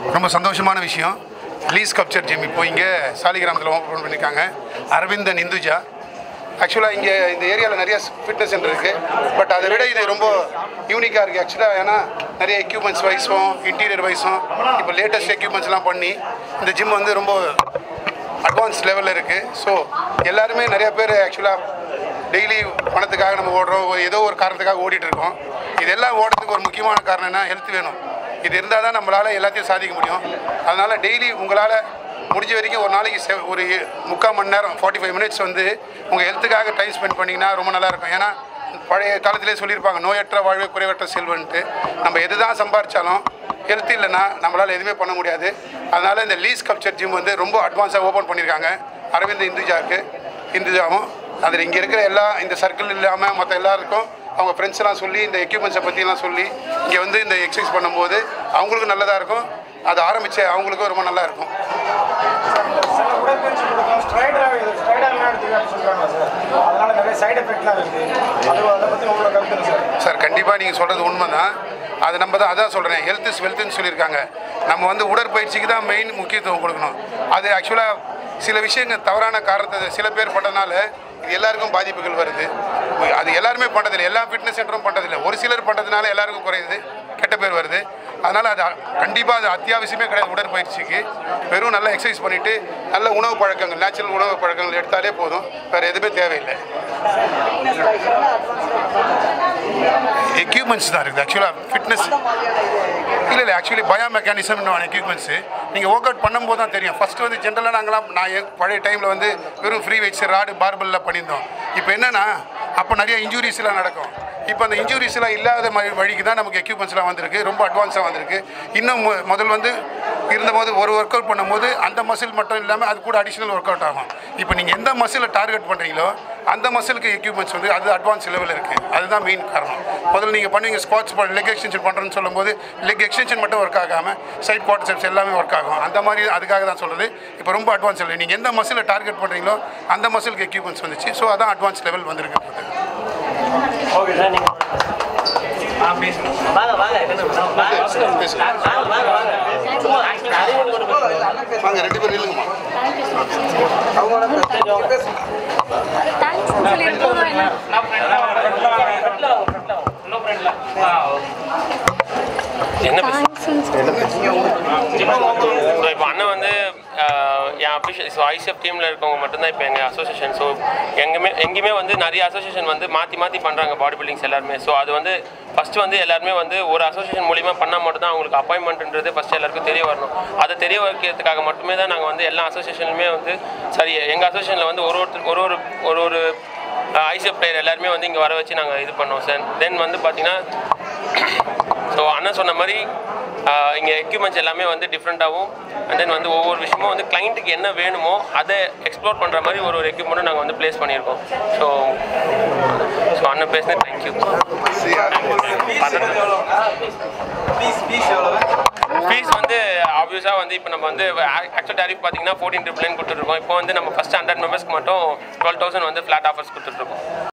ரொம்ப சந்தோஷமான விஷயம் லீஸ் கப்சர் ஜிம் இப்போ இங்கே சாலிகிராமத்தில் ஓப்பன் பண்ணியிருக்காங்க அரவிந்தன் இந்துஜா ஆக்சுவலாக இங்கே இந்த ஏரியாவில் நிறைய ஃபிட்னஸ் சென்டர் இருக்குது பட் அதை விட இது ரொம்ப யூனிக்காக இருக்குது ஆக்சுவலாக ஏன்னா நிறைய எக்யூப்மெண்ட்ஸ் வைஸும் இன்டீரியர் வைஸும் இப்போ லேட்டஸ்ட் எக்யூப்மெண்ட்ஸ்லாம் பண்ணி இந்த ஜிம் வந்து ரொம்ப அட்வான்ஸ் லெவலில் இருக்குது ஸோ எல்லாருமே நிறைய பேர் ஆக்சுவலாக டெய்லி பணத்துக்காக நம்ம ஓடுறோம் ஒரு ஏதோ ஒரு காரணத்துக்காக ஓடிட்டு இருக்கோம் இதெல்லாம் ஓடுறதுக்கு ஒரு முக்கியமான காரணம் என்ன ஹெல்த் வேணும் இது இருந்தால் தான் நம்மளால் எல்லாத்தையும் சாதிக்க முடியும் அதனால் டெய்லி உங்களால் முடிஞ்ச வரைக்கும் ஒரு நாளைக்கு செ- ஒரு முக்கால் மணி நேரம் ஃபார்ட்டி ஃபைவ் மினிட்ஸ் வந்து உங்கள் ஹெல்த்துக்காக டைம் ஸ்பெண்ட் பண்ணிங்கன்னா ரொம்ப நல்லா இருக்கும் ஏன்னா பழைய காலத்திலே சொல்லியிருப்பாங்க நோயற்ற வாழ்வே குறைவற்ற செல்வன்ட்டு நம்ம எது தான் சம்பாரிச்சாலும் ஹெல்த் இல்லைன்னா நம்மளால் எதுவுமே பண்ண முடியாது அதனால் இந்த லீஸ் கல்ச்சர் ஜிம் வந்து ரொம்ப அட்வான்ஸாக ஓப்பன் பண்ணியிருக்காங்க அரவிந்த் இந்துஜாவுக்கு இந்துஜாவும் அதில் இங்கே இருக்கிற எல்லா இந்த சர்க்கிள் இல்லாமல் மற்ற எல்லாருக்கும் அவங்க ஃப்ரெண்ட்ஸ் எல்லாம் சொல்லி இந்த எக்யூப்மெண்ட்ஸை பற்றிலாம் சொல்லி இங்கே வந்து இந்த எக்ஸசைஸ் பண்ணும்போது அவங்களுக்கும் நல்லதாக இருக்கும் அது ஆரம்பித்த அவங்களுக்கும் ரொம்ப நல்லா இருக்கும் சில உடற்பயிற்சி கொடுக்கும் ஸ்ட்ரைடாக இது ஸ்ட்ரைடாக எடுத்துக்காட்டு சொல்கிறாங்க சார் அதனால நிறைய சைடு எஃபெக்ட்லாம் இருக்குது அது அதை பற்றி உங்களோட கருத்து என்ன சார் சார் கண்டிப்பாக நீங்கள் சொல்கிறது உண்மை தான் அது நம்ம தான் அதான் சொல்கிறேன் ஹெல்த் இஸ் வெல்த்னு சொல்லியிருக்காங்க நம்ம வந்து உடற்பயிற்சிக்கு தான் மெயின் முக்கியத்துவம் கொடுக்கணும் அது ஆக்சுவலாக சில விஷயங்கள் தவறான காரணத்தை சில பேர் பண்ணனால இது எல்லாருக்கும் பாதிப்புகள் வருது அது எல்லாருமே பண்ணுறதில்லை எல்லா ஃபிட்னஸ் சென்டரும் பண்ணுறதில்ல ஒரு சிலர் பண்ணுறதுனால எல்லாருக்கும் குறையுது கெட்ட பேர் வருது அதனால் அது கண்டிப்பாக அது அத்தியாவசியமே கிடையாது உடற்பயிற்சிக்கு வெறும் நல்லா எக்ஸசைஸ் பண்ணிவிட்டு நல்ல உணவு பழக்கங்கள் நேச்சுரல் உணவு பழக்கங்கள் எடுத்தாலே போதும் வேறு எதுவுமே தேவையில்லை எக்யூப்மெண்ட்ஸ் தான் இருக்குது ஆக்சுவலாக ஃபிட்னஸ் இல்லை இல்லை ஆக்சுவலி பயோ மெக்கானிசம் எக்யூப்மெண்ட்ஸு நீங்கள் ஒர்க் அவுட் பண்ணும்போது தான் தெரியும் ஃபஸ்ட்டு வந்து ஜென்ரலாக நாங்களாம் நான் என் பழைய டைமில் வந்து வெறும் ஃப்ரீ வெயிட்ஸ் ராடு பார்பலில் பண்ணியிருந்தோம் இப்போ என்னென்னா அப்போ நிறைய இன்ஜுரிஸ்லாம் நடக்கும் இப்போ அந்த இன்ஜுரிஸ்லாம் இல்லாத மாதிரி வழிக்கு தான் நமக்கு எக்யூப்மெண்ட்ஸ்லாம் வந்திருக்கு ரொம்ப அட்வான்ஸாக வந்திருக்கு இன்னும் மு- முதல் வந்து இருந்தபோது ஒரு ஒர்க் அவுட் பண்ணும்போது அந்த மசில் மட்டும் இல்லாமல் அது கூட அடிஷ்னல் ஒர்க் அவுட் ஆகும் இப்போ நீங்கள் எந்த மசிலை டார்கெட் பண்ணுறீங்களோ அந்த மசிலுக்கு எக்யூப்மெண்ட்ஸ் வந்து அது அட்வான்ஸ் லெவலில் இருக்குது அதுதான் மெயின் காரணம் முதல்ல நீங்கள் பண்ணுவீங்க ஸ்குவாட்ஸ் லெக் எக்ஸ்டென்ஷன் பண்ணுறேன்னு சொல்லும்போது லெக் எக்ஸ்டென்ஷன் மட்டும் ஒர்க் ஆகாமல் சைட் குவாட்ரிசெப்ஸ் எல்லாமே ஒர்க் ஆகும் அந்த மாதிரி அதுக்காக தான் சொல்கிறது இப்போ ரொம்ப அட்வான்ஸ் இல்லை நீங்கள் எந்த மசிலை டார்கெட் பண்ணுறீங்களோ அந்த மசிலுக்கு எக்யூப்மெண்ட்ஸ் வந்துச்சு ஸோ அதான் அட்வான்ஸ் லெவல் வந்திருக்கு வாங்க வாங்க என்ன வாங்க வாங்க வாங்க வாங்க ரெண்டு பேரும் இல்லைங்கம்மா தேங்க்ஸ் சொல்லிட்டு போதும் என்ன என்ன பேச தேங்க்ஸ் ஸோ இப்போ அண்ணன் வந்து ஆஹ், என் அஃபிஷியல் ஸோ ஐசிஎஃப் டீமில் இருக்கவங்க மட்டும்தான் இப்போ எங்கள் அசோசியேஷன் ஸோ எங்கேயுமே எங்கேயுமே வந்து நிறைய அசோசியேஷன் வந்து மாற்றி மாற்றி பண்ணுறாங்க பாடி பில்டிங்ஸ் எல்லாருமே ஸோ அது வந்து ஃபஸ்ட்டு வந்து எல்லாருமே வந்து ஒரு அசோசியேஷன் மூலிமா பண்ணால் மட்டும்தான் அவங்களுக்கு அப்பாயின்மெண்ட்ன்றது ஃபஸ்ட்டு எல்லாருக்கும் தெரிய வரணும் அதை தெரிய வைக்கிறதுக்காக மட்டுமே தான் நாங்கள் வந்து எல்லா அசோசியேஷனுமே வந்து சரி எங்கள் அசோசியேஷனில் வந்து ஒரு ஒருத்தர் ஒரு ஒரு ஒரு ஒரு ஐசிஎஃப் பிளேயர் எல்லாருமே வந்து இங்கே வர வச்சு நாங்கள் இது பண்ணோம் சார் தென் வந்து பார்த்தீங்கன்னா ஸோ அண்ணன் சொன்ன மாதிரி ஆஹ், இங்கே எக்யூப்மெண்ட்ஸ் எல்லாமே வந்து டிஃப்ரெண்ட்டாகவும் அண்ட் தென் வந்து ஒவ்வொரு விஷயமும் வந்து கிளைண்ட்டுக்கு என்ன வேணுமோ அதை எக்ஸ்ப்ளோர் பண்ணுற மாதிரி ஒரு ஒரு எக்யூப்மெண்ட்டும் நாங்கள் வந்து ப்ளேஸ் பண்ணியிருக்கோம் ஸோ ஸோ அண்ணன் பேசுனது தேங்க்யூ ஃபீஸ் வந்து ஆப்வியஸாக வந்து இப்போ நம்ம வந்து ஆக்சுவல் டேரிஃப் பார்த்தீங்கன்னா ஃபோர்டீன் ட்ரிபிள் நைன் கொடுத்துட்ருக்கோம் இப்போ வந்து நம்ம ஃபஸ்ட் ஹண்ட்ரட் மெம்பர்ஸ்க்கு மட்டும் டுவெல் தௌசண்ட் வந்து ஃப்ளாட் ஆஃபர்ஸ் கொடுத்துட்ருக்கோம்